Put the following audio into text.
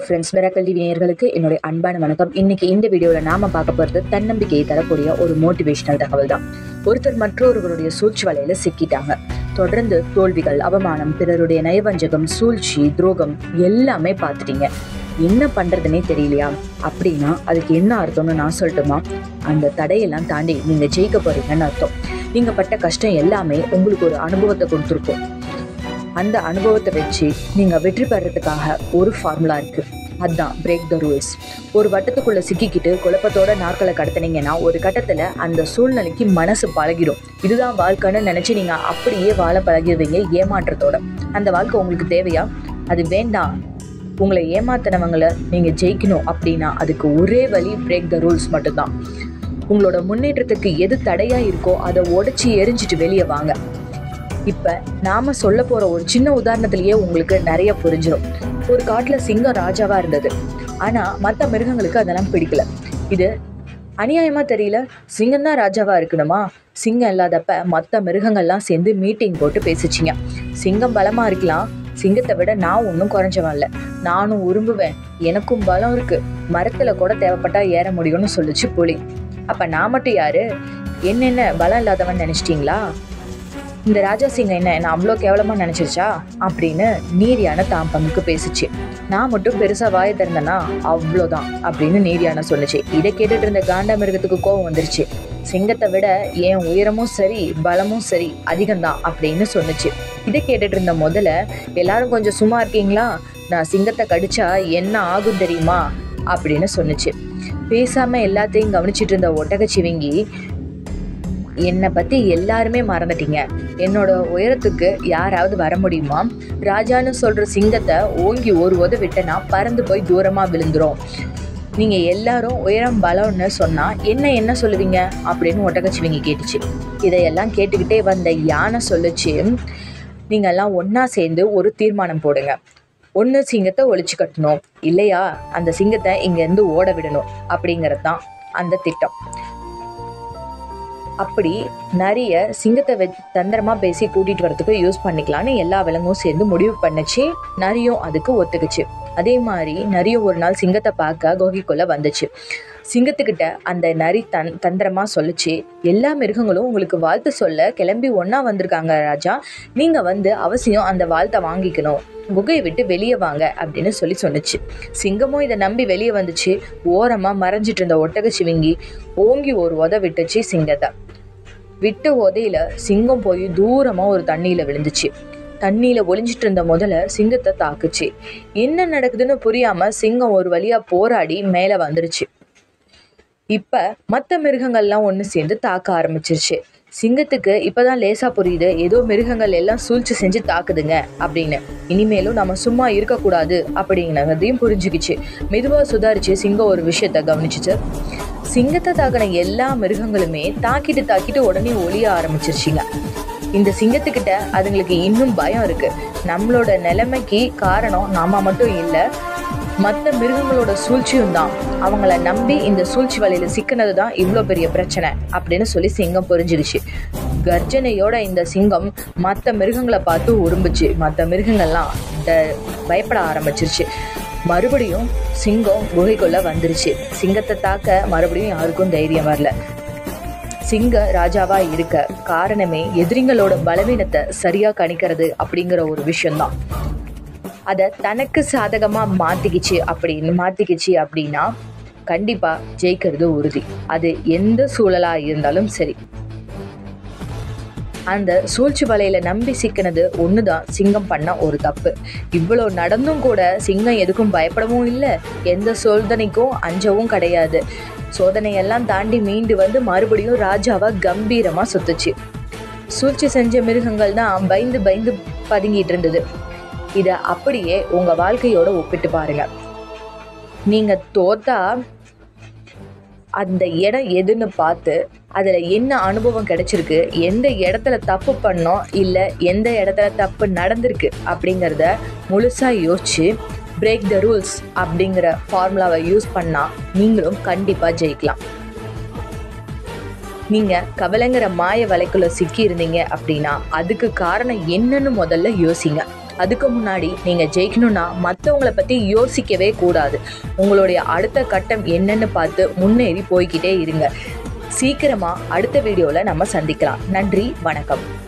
friends miracle TV நேயர்களுக்கு என்னுடைய அன்பான வணக்கம் இன்னைக்கு இந்த வீடியோவில் நாம பார்க்க போகிறது தன்னம்பிக்கையை தரக்கூடிய ஒரு மோட்டிவேஷனல் தகவல் தான் ஒருத்தர் மற்றொருவருடைய சூழ்ச்சி வலையில சிக்கிட்டாங்க தொடர்ந்து தோல்விகள் அவமானம் பிறருடைய நயவஞ்சகம் சூழ்ச்சி துரோகம் எல்லாமே பார்த்துட்டீங்க என்ன பண்றதுனே தெரியலையா அப்படின்னா அதுக்கு என்ன அர்த்தம்னு நான் சொல்லட்டுமா அந்த தடையெல்லாம் தாண்டி நீங்க ஜெயிக்க போறீங்கன்னு அர்த்தம் நீங்க பட்ட கஷ்டம் எல்லாமே உங்களுக்கு ஒரு அனுபவத்தை கொடுத்துருக்கும் அந்த அனுபவத்தை வச்சு நீங்க வெற்றி பெறதுக்காக ஒரு ஃபார்முலா இருக்கு அதுதான் பிரேக் த ரூல்ஸ் ஒரு வட்டத்துக்குள்ள சிக்கிக்கிட்டு குழப்பத்தோட நாட்களை கடத்துனீங்கன்னா ஒரு கட்டத்துல அந்த சூழ்நிலைக்கு மனசு பழகிடும் இதுதான் வாழ்க்கைன்னு நினைச்சு நீங்க அப்படியே வாழ பழகிடுவீங்க ஏமாற்றத்தோட அந்த வாழ்க்கை உங்களுக்கு தேவையா அது வேண்டாம் உங்களை ஏமாத்தினவங்களை நீங்க ஜெயிக்கணும் அப்படின்னா அதுக்கு ஒரே வழி பிரேக் த ரூல்ஸ் மட்டும்தான் உங்களோட முன்னேற்றத்துக்கு எது தடையா இருக்கோ அதை உடைச்சி எரிஞ்சிட்டு வெளியே வாங்க இப்ப நாம சொல்ல போற ஒரு சின்ன உதாரணத்திலேயே உங்களுக்கு நிறைய புரிஞ்சிடும் ஒரு காட்டுல சிங்கம் ராஜாவா இருந்தது ஆனா மத்த மிருகங்களுக்கு அதெல்லாம் பிடிக்கல இது அநியாயமா தெரியல சிங்கம் தான் ராஜாவா இருக்கணுமா சிங்கம் இல்லாதப்ப மத்த மிருகங்கள்லாம் சேர்ந்து மீட்டிங் போட்டு பேசிச்சிங்க சிங்கம் பலமா இருக்கலாம் சிங்கத்தை விட நான் ஒன்றும் குறைஞ்சவன் இல்லை நானும் உரும்புவேன் எனக்கும் பலம் இருக்கு மரத்துல கூட தேவைப்பட்டா ஏற முடியும்னு சொல்லுச்சு புலி அப்ப நான் மட்டும் யாரு என்னென்ன பலம் இல்லாதவன் நினைச்சிட்டீங்களா இந்த ராஜா சிங்கம் என்ன என்ன அவ்வளோ கேவலமா நினைச்சிருச்சா அப்படின்னு நீர் யானை தான் பங்குக்கு பேசுச்சு நான் மட்டும் பெருசா வாயை திறந்தேனா அவ்வளோதான் அப்படின்னு நீர் யானை சொல்லுச்சு இதை கேட்டுட்டு இருந்த காண்டா மிருகத்துக்கு கோவம் வந்துருச்சு சிங்கத்தை விட என் உயரமும் சரி பலமும் சரி அதிகம்தான் அப்படின்னு சொன்னுச்சு இதை கேட்டுட்டு இருந்த முதல்ல எல்லாரும் கொஞ்சம் சும்மா இருக்கீங்களா நான் சிங்கத்தை கடிச்சா என்ன ஆகும் தெரியுமா அப்படின்னு சொன்னுச்சு பேசாம எல்லாத்தையும் கவனிச்சிட்டு இருந்த ஒட்டகச்சிவிங்கி என்னை பத்தி எல்லாருமே மறந்துட்டீங்க என்னோட உயரத்துக்கு யாராவது வர முடியுமா ராஜான்னு சொல்ற சிங்கத்தை ஓங்கி ஒரு உத விட்டனா பறந்து போய் தூரமா விழுந்துரும் நீங்க எல்லாரும் உயரம் பலம்னு சொன்னா என்ன என்ன சொல்லுவீங்க அப்படின்னு ஒட்டகச்சிவிங்க கேட்டுச்சு இதையெல்லாம் கேட்டுக்கிட்டே வந்த யானை சொல்லுச்சு நீங்க எல்லாம் ஒண்ணா சேர்ந்து ஒரு தீர்மானம் போடுங்க ஒன்று சிங்கத்தை ஒழிச்சு கட்டணும் இல்லையா அந்த சிங்கத்தை இங்கேருந்து ஓட விடணும் அப்படிங்கிறது தான் அந்த திட்டம் அப்படி நிறைய சிங்கத்தை வெ தந்திரமா பேசி கூட்டிட்டு வரதுக்கு யூஸ் பண்ணிக்கலாம்னு எல்லா விலங்கும் சேர்ந்து முடிவு பண்ணுச்சு நரியும் அதுக்கு ஒத்துக்குச்சு அதே மாதிரி நரியும் ஒரு நாள் சிங்கத்தை பார்க்க குகைக்குள்ள வந்துச்சு சிங்கத்துக்கிட்ட அந்த நரி தன் தந்திரமா சொல்லுச்சு எல்லா மிருகங்களும் உங்களுக்கு வாழ்த்து சொல்ல கிளம்பி ஒண்ணா வந்திருக்காங்க ராஜா நீங்க வந்து அவசியம் அந்த வாழ்த்தை வாங்கிக்கணும் குகையை விட்டு வெளியே வாங்க அப்படின்னு சொல்லி சொன்னுச்சு சிங்கமும் இதை நம்பி வெளியே வந்துச்சு ஓரமா மறைஞ்சிட்டு இருந்த ஒட்டக சிவிங்கி ஓங்கி ஒரு உத விட்டுச்சு சிங்கத்தை விட்ட உதையில சிங்கம் போய் தூரமா ஒரு தண்ணியில விழுந்துச்சு தண்ணியில ஒளிஞ்சிட்டு இருந்த முதல்ல சிங்கத்தை தாக்குச்சு என்ன நடக்குதுன்னு புரியாம சிங்கம் ஒரு வழியா போராடி மேல வந்துருச்சு இப்ப மற்ற மிருகங்கள்லாம் ஒன்று சேர்ந்து தாக்க ஆரம்பிச்சிருச்சு சிங்கத்துக்கு இப்பதான் லேசா புரியுது ஏதோ மிருகங்கள் எல்லாம் சூழ்ச்சி செஞ்சு தாக்குதுங்க அப்படின்னு இனிமேலும் நம்ம சும்மா இருக்கக்கூடாது அப்படிங்கிறதையும் புரிஞ்சுக்கிச்சு மெதுவா சுதாரிச்சு சிங்கம் ஒரு விஷயத்த கவனிச்சுச்சு சிங்கத்தை தாக்கின எல்லா மிருகங்களுமே தாக்கிட்டு தாக்கிட்டு உடனே ஒளிய ஆரம்பிச்சிருச்சுங்க இந்த சிங்கத்துக்கிட்ட அதுங்களுக்கு இன்னும் பயம் இருக்கு நம்மளோட நிலைமைக்கு காரணம் நாம மட்டும் இல்லை மற்ற மிருகங்களோட சூழ்ச்சியும் தான் அவங்கள நம்பி இந்த சூழ்ச்சி வலையில சிக்கினது தான் இவ்வளோ பெரிய பிரச்சனை அப்படின்னு சொல்லி சிங்கம் புரிஞ்சிடுச்சு கர்ஜனையோட இந்த சிங்கம் மற்ற மிருகங்களை பார்த்து உரும்புச்சு மற்ற மிருகங்கள்லாம் ட- பயப்பட ஆரம்பிச்சிருச்சு மறுபடியும் சிங்கம் குகைக்குள்ள வந்துருச்சு சிங்கத்தை தாக்க மறுபடியும் யாருக்கும் தைரியம் வரல சிங்க ராஜாவா இருக்க காரணமே எதிரிங்களோட பலவீனத்தை சரியா கணிக்கிறது அப்படிங்கிற ஒரு விஷயம்தான் அதை தனக்கு சாதகமா மாத்திக்கிச்சு அப்படின்னு மாத்திக்கிச்சு அப்படின்னா கண்டிப்பா ஜெயிக்கிறது உறுதி அது எந்த சூழலா இருந்தாலும் சரி அந்த சூழ்ச்சி வலையில நம்பி சிக்கினது ஒண்ணுதான் சிங்கம் பண்ண ஒரு தப்பு இவ்வளோ நடந்தும் கூட சிங்கம் எதுக்கும் பயப்படவும் இல்லை எந்த சோதனைக்கும் அஞ்சவும் கிடையாது சோதனையெல்லாம் தாண்டி மீண்டு வந்து மறுபடியும் ராஜாவா கம்பீரமா சுத்துச்சு சூழ்ச்சி செஞ்ச மிருகங்கள் தான் பயந்து பயந்து பதுங்கிட்டு இருந்தது இதை அப்படியே உங்க வாழ்க்கையோட ஒப்பிட்டு பாருங்க நீங்க தோத்தா அந்த இடம் எதுன்னு பார்த்து அதில் என்ன அனுபவம் கிடைச்சிருக்கு எந்த இடத்துல தப்பு பண்ணோம் இல்லை எந்த இடத்துல தப்பு நடந்திருக்கு அப்படிங்கிறத முழுசாக யோசிச்சு பிரேக் த ரூல்ஸ் அப்படிங்கிற ஃபார்முலாவை யூஸ் பண்ணால் நீங்களும் கண்டிப்பாக ஜெயிக்கலாம் நீங்கள் கவலைங்கிற மாய வலைக்குள்ள சிக்கி இருந்தீங்க அப்படின்னா அதுக்கு காரணம் என்னன்னு முதல்ல யோசிங்க அதுக்கு முன்னாடி நீங்கள் ஜெயிக்கணும்னா மற்றவங்கள பற்றி யோசிக்கவே கூடாது உங்களுடைய அடுத்த கட்டம் என்னன்னு பார்த்து முன்னேறி போய்க்கிட்டே இருங்க சீக்கிரமாக அடுத்த வீடியோவில் நம்ம சந்திக்கலாம் நன்றி வணக்கம்